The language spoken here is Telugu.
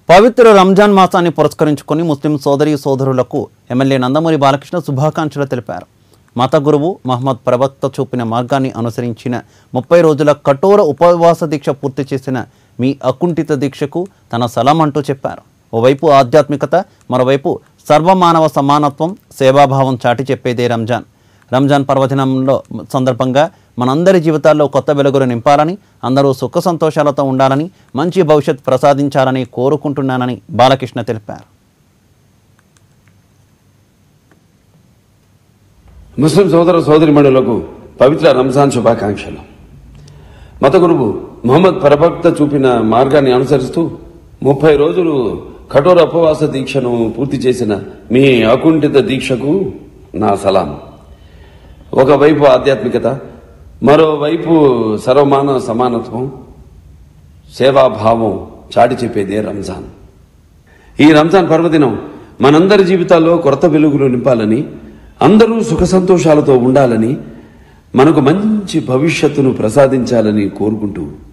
పవిత్ర రంజాన్ మాసాన్ని పురస్కరించుకొని ముస్లిం సోదరి సోదరులకు ఎమ్మెల్యే నందమూరి బాలకృష్ణ శుభాకాంక్షలు తెలిపారు మత గురువు మహమ్మద్ ప్రవక్త చూపిన మార్గాన్ని అనుసరించిన ముప్పై రోజుల కఠోర ఉపవాస దీక్ష పూర్తి చేసిన మీ అకుంఠిత దీక్షకు తన సలాం అంటూ చెప్పారు ఓవైపు ఆధ్యాత్మికత మరోవైపు సర్వమానవ సమానత్వం సేవాభావం చాటి చెప్పేదే రంజాన్ రంజాన్ పర్వదినంలో సందర్భంగా మనందరి జీవితాల్లో కొత్త వెలుగులు నింపాలని అందరూ సుఖ సంతోషాలతో ఉండాలని మంచి భవిష్యత్ ప్రసాదించాలని కోరుకుంటున్నానని బాలకృష్ణ తెలిపారు ముస్లిం సోదర సోదరిమణులకు పవిత్ర రంజాన్ శుభాకాంక్షలు మత గురువు ముహమ్మద్ ప్రవక్త చూపిన మార్గాన్ని అనుసరిస్తూ ముప్పై రోజులు కఠోర ఉపవాస దీక్షను పూర్తి చేసిన మీ అకుంఠిత దీక్షకు నా సలాం ఒకవైపు ఆధ్యాత్మికత మరోవైపు సర్వమాన సమానత్వం సేవాభావం చాటి చెప్పేదే రంజాన్ ఈ రంజాన్ పర్వదినం మనందరి జీవితాల్లో కొత్త వెలుగులు నింపాలని అందరూ సుఖ సంతోషాలతో ఉండాలని మనకు మంచి భవిష్యత్తును ప్రసాదించాలని కోరుకుంటూ